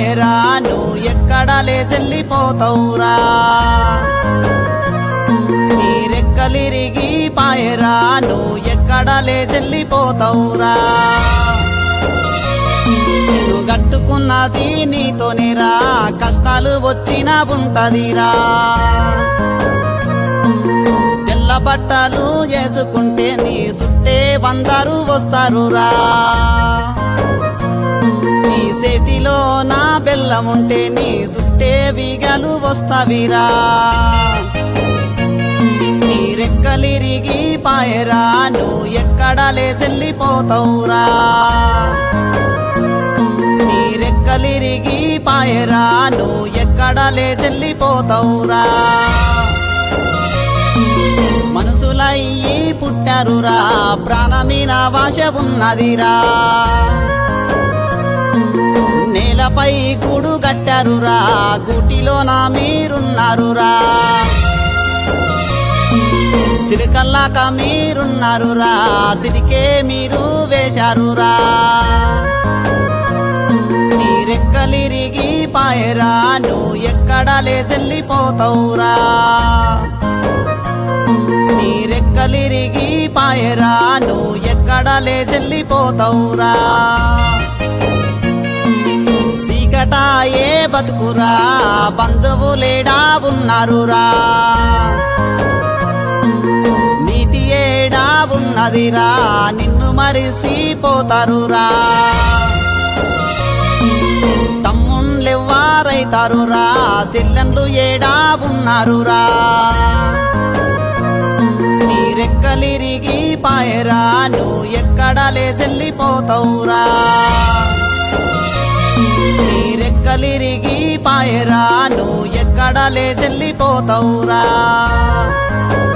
పాయరా నువ్వు ఎక్కడ లేచెల్లిపోతావురా నీ రెక్కలిరిగి పాయరా నువ్వు ఎక్కడ లేచెల్లిపోతావురా నిన్ను గట్టుకున్నది నీతోనేరా కష్టాలు వచ్చినా ఉంటదిరా తెల్ల బట్టలు చేసుకుంటే నీ సుట్టే వందరు వస్తారురా నీ చేతిలో నా బెల్లం ఉంటే నీ సుట్టే వీగలు వస్తావిరా నీ రెక్కలిరిగి పాయరా నువ్వు ఎక్కడ లేచెల్లిపోతావురా నీ రెక్కలిరిగి పాయరా నువ్వు ఎక్కడ లేచెల్లిపోతావురా మనసులయ్యి పుట్టారురా ప్రాణమీన వాశ ఉన్నదిరా నేలపై గూడు గట్టారురా గూటిలో నా మీరున్నారురా సిరికల్లాక మీరున్నారురా సిరికే మీరు వేశారురా నీ రెక్కలిరిగి పాయరా నువ్వు ఎక్కడ లేచెల్లిపోతావురా నీ రెక్కలిరిగి పాయరా నువ్వు ఎక్కడ లేచెల్లిపోతావురా చీకటాయే బతుకురా బంధువులేడా ఉన్నారురా నీతి ఏడా ఉన్నదిరా నిన్ను మరిసిపోతారురా తమ్ముళ్ళెవ్వారైతారురా చెల్లెన్లు ఏడా ఉన్నారురా నీ రెక్కలిరిగి పాయరా నువ్వు ఎక్కడ లేచెల్లిపోతావురా నీ రెక్కలిరిగి పాయరా నువ్వు ఎక్కడ లేచెల్లిపోతావురా